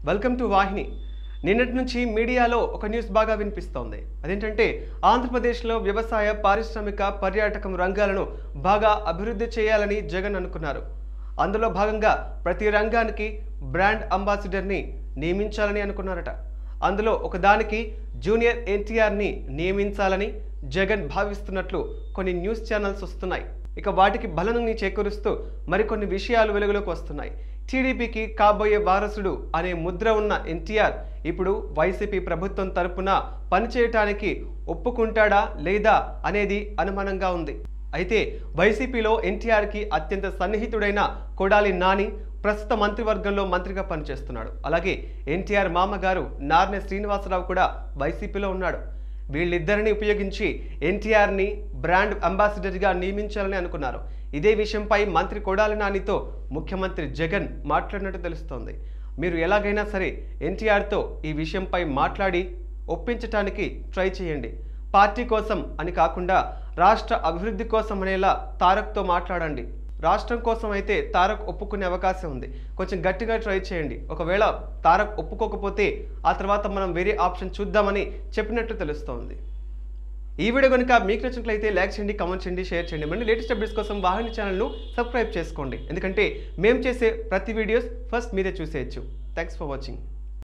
welcome to వాహిని నిన్నటి నుంచి మీడియాలో ఒక న్యూస్ బాగా వినిపిస్తోంది అదేంటంటే ఆంధ్రప్రదేశ్లో వ్యవసాయ పారిశ్రామిక పర్యాటకం రంగాలను బాగా అభివృద్ధి చేయాలని జగన్ అనుకున్నారు అందులో భాగంగా ప్రతి రంగానికి బ్రాండ్ అంబాసిడర్ని నియమించాలని అనుకున్నారట అందులో ఒకదానికి జూనియర్ ఎన్టీఆర్ని నియమించాలని జగన్ భావిస్తున్నట్లు కొన్ని న్యూస్ ఛానల్స్ వస్తున్నాయి ఇక వాటికి బలాన్ని చేకూరుస్తూ మరికొన్ని విషయాలు వెలుగులోకి వస్తున్నాయి టీడీపీకి కాబోయే వారసుడు అనే ముద్ర ఉన్న ఎన్టీఆర్ ఇప్పుడు వైసీపీ ప్రభుత్వం తరపున పనిచేయటానికి ఒప్పుకుంటాడా లేదా అనేది అనుమానంగా ఉంది అయితే వైసీపీలో ఎన్టీఆర్కి అత్యంత సన్నిహితుడైన కొడాలి నాని ప్రస్తుత మంత్రివర్గంలో మంత్రిగా పనిచేస్తున్నాడు అలాగే ఎన్టీఆర్ మామగారు నార్నె శ్రీనివాసరావు కూడా వైసీపీలో ఉన్నాడు వీళ్ళిద్దరిని ఉపయోగించి ఎన్టీఆర్ని బ్రాండ్ అంబాసిడర్గా నియమించాలని అనుకున్నారు ఇదే విషయంపై మంత్రి కొడాలి నానితో ముఖ్యమంత్రి జగన్ మాట్లాడినట్టు తెలుస్తోంది మీరు ఎలాగైనా సరే ఎన్టీఆర్తో ఈ విషయంపై మాట్లాడి ఒప్పించటానికి ట్రై చేయండి పార్టీ కోసం అని కాకుండా రాష్ట్ర అభివృద్ధి కోసం అనేలా తారక్తో మాట్లాడండి రాష్ట్రం కోసం అయితే తారక్ ఒప్పుకునే అవకాశం ఉంది కొంచెం గట్టిగా ట్రై చేయండి ఒకవేళ తారక్ ఒప్పుకోకపోతే ఆ తర్వాత మనం వేరే ఆప్షన్ చూద్దామని చెప్పినట్టు తెలుస్తోంది ఈ వీడియో కనుక మీకు నచ్చినట్లయితే లైక్ చేయండి కామెంట్ చేయండి షేర్ చేయండి మరి లేటెస్ట్ అప్డేట్స్ కోసం వాహిని ఛానల్ను సబ్స్క్రైబ్ చేసుకోండి ఎందుకంటే మేము చేసే ప్రతి వీడియోస్ ఫస్ట్ మీరే చూసేయచ్చు థ్యాంక్స్ ఫర్ వాచింగ్